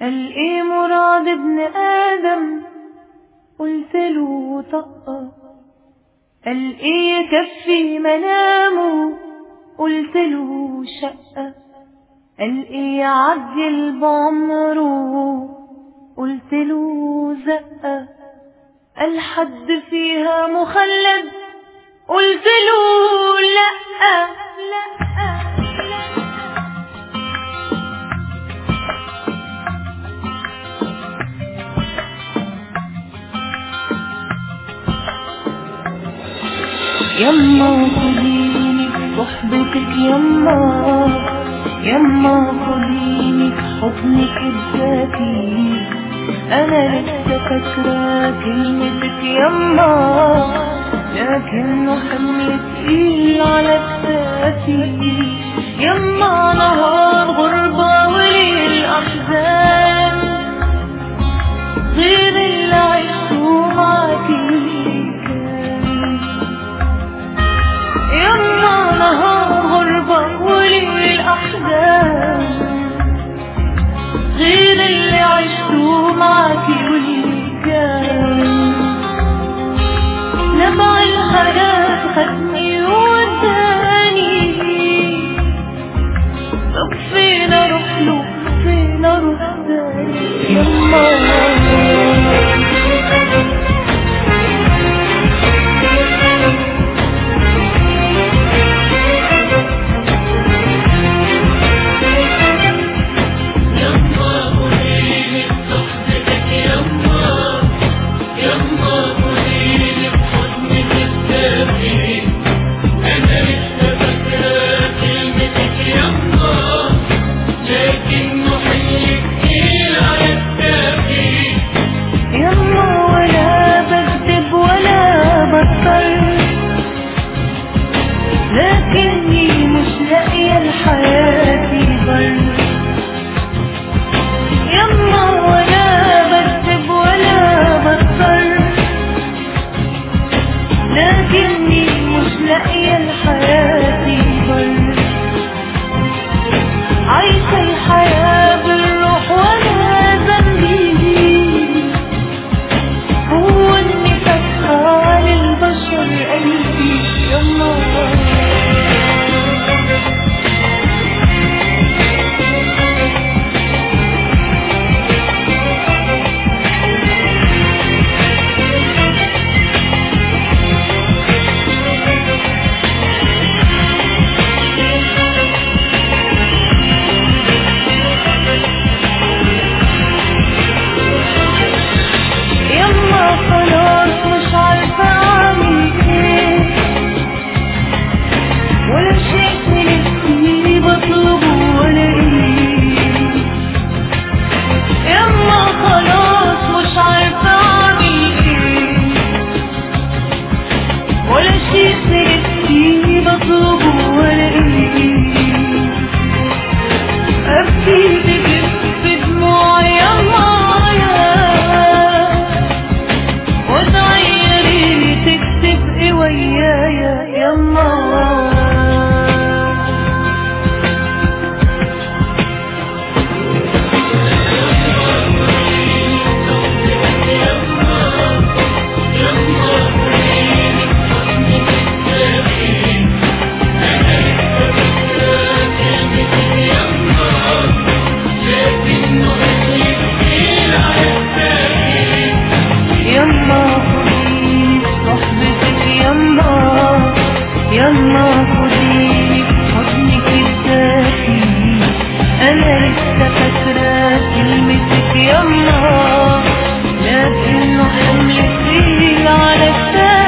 قال ايه مراد ابن ادم قلت له طقه قال ايه يكفي منامه قلت له شقه قال ايه يعجل بعمره قلت له زقه قال حد فيها مخلد قلت له لا لا يما خديني بصحبتك يما يما خديني بحضنك الذاتي انا لسه فاكره كلمتك يما لكنه حمل تقيل على كتافي يما نهار غربة وليل أحزان غير اللي عشته معاكي كان يما نهار غربة وليل أحزان غير اللي عشته معاكي واللي كان نبع الحياة خدني وداني طب فين اروح له فين اروح تاني يما يما ولا بكذب ولا بطل لكني مش لاقية لحياتي بر يما ولا بكذب ولا بطل لكني مش لاقية لحياتي بر عايشة الحياة بالروح ولا ذنبي هو اني فاتحة للبشر قلبي يما يما خلاص مش عارفة أعمل إيه ولا شيء في نفسي بطلبه ولا إيه يما خلاص مش عارفة أعمل إيه ولا شيء في نفسي بطلبه ولا إيه أبكي تجف في دموعي يما يا وتغيري تكتب ويايا يما يما خديني صحبتك يما يما خديني حضنك الذاتي انا لسه فاكره كلمتك يما لكنه حمل تقيل على كتافي